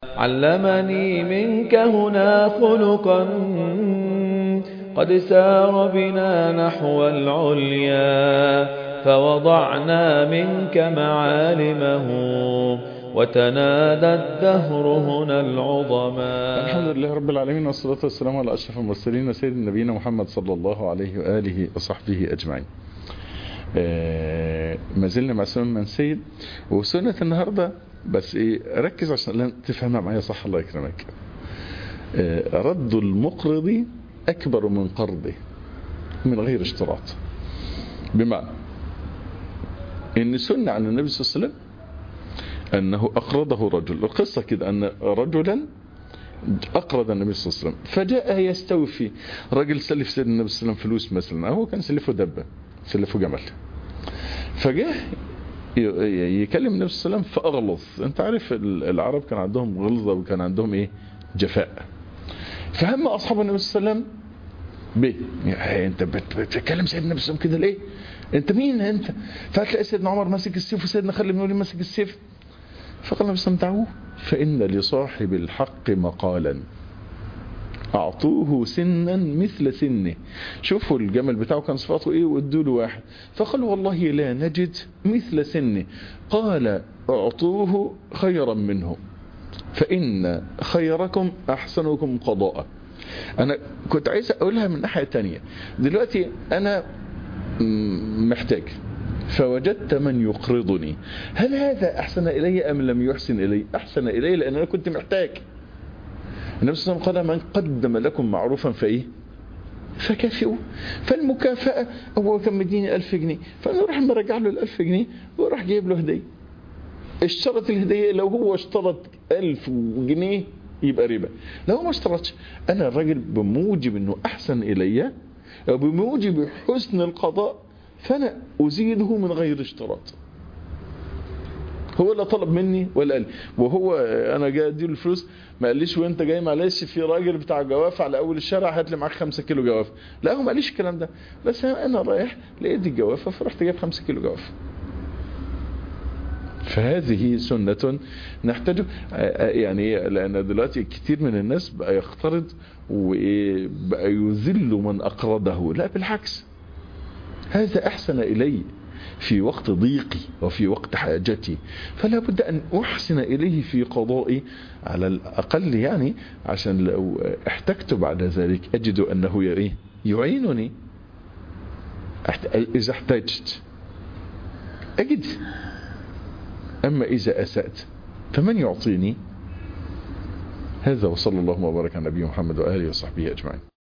علمني منك هنا خلقا قد سار بنا نحو العليا فوضعنا منك معالمه وتنادى الدهر هنا العظما الحمد لله رب العالمين والصلاة والسلام على أشرف المرسلين سيد نبينا محمد صلى الله عليه وآله وصحبه أجمعين آه ما زلنا مع سنة من سيد وسنة النهاردة بس ايه ركز عشان تفهمها معايا صح الله يكرمك آه رد المقرض أكبر من قرضه من غير اشتراط بمعنى ان سنة عن النبي صلى الله عليه وسلم أنه أقرضه رجل القصة كده أن رجلا أقرض النبي صلى الله عليه وسلم فجاء يستوفي رجل سلف سيدنا النبي صلى الله عليه وسلم فلوس مثلا أو هو كان سلفه دبة سلفه جمل فجاء يكلم النبي صلى الله عليه وسلم فأغلظ أنت عارف العرب كان عندهم غلظة وكان عندهم إيه جفاء فهم أصحاب النبي صلى الله عليه وسلم بيه يعني انت بتتكلم سيدنا النبي صلى الله عليه وسلم كده ليه انت مين انت فهتلاقي سيدنا عمر ماسك السيف وسيدنا خالد بن الوليد ماسك السيف فقال النبي صلى الله عليه وسلم فإن لصاحب الحق مقالا أعطوه سنا مثل سنه شوفوا الجمل بتاعه كان صفاته إيه وادوا له واحد فقال والله لا نجد مثل سنه قال أعطوه خيرا منه فإن خيركم أحسنكم قضاء أنا كنت عايز أقولها من ناحية تانية دلوقتي أنا محتاج فوجدت من يقرضني هل هذا أحسن إلي أم لم يحسن إلي أحسن إلي لأن أنا كنت محتاج النبي صلى الله عليه وسلم قال من قدم لكم معروفا فإيه فكافئوا فالمكافأة هو كان مديني ألف جنيه فأنا راح مرجع له الألف جنيه وراح جايب له هدية اشترط الهدية لو هو اشترط ألف جنيه يبقى ربا لو ما اشترطش أنا الراجل بموجب أنه أحسن إلي أو بموجب حسن القضاء فأنا أزيده من غير اشتراط هو اللي طلب مني ولا قال وهو انا جاي اديله الفلوس ما قاليش وانت جاي معلش في راجل بتاع جواف على اول الشارع هات لي معاك 5 كيلو جواف لا هو ما قاليش الكلام ده بس انا رايح لقيت الجوافه فرحت جايب 5 كيلو جواف فهذه سنة نحتاج يعني لأن دلوقتي كتير من الناس بقى يقترض وبقى يذل من أقرضه لا بالعكس هذا أحسن إلي في وقت ضيقي وفي وقت حاجتي فلا بد أن أحسن إليه في قضائي على الأقل يعني عشان لو احتجت بعد ذلك أجد أنه يعينني إذا احتجت أجد أما إذا أسأت فمن يعطيني هذا وصلى الله وبارك على نبي محمد وآله وصحبه أجمعين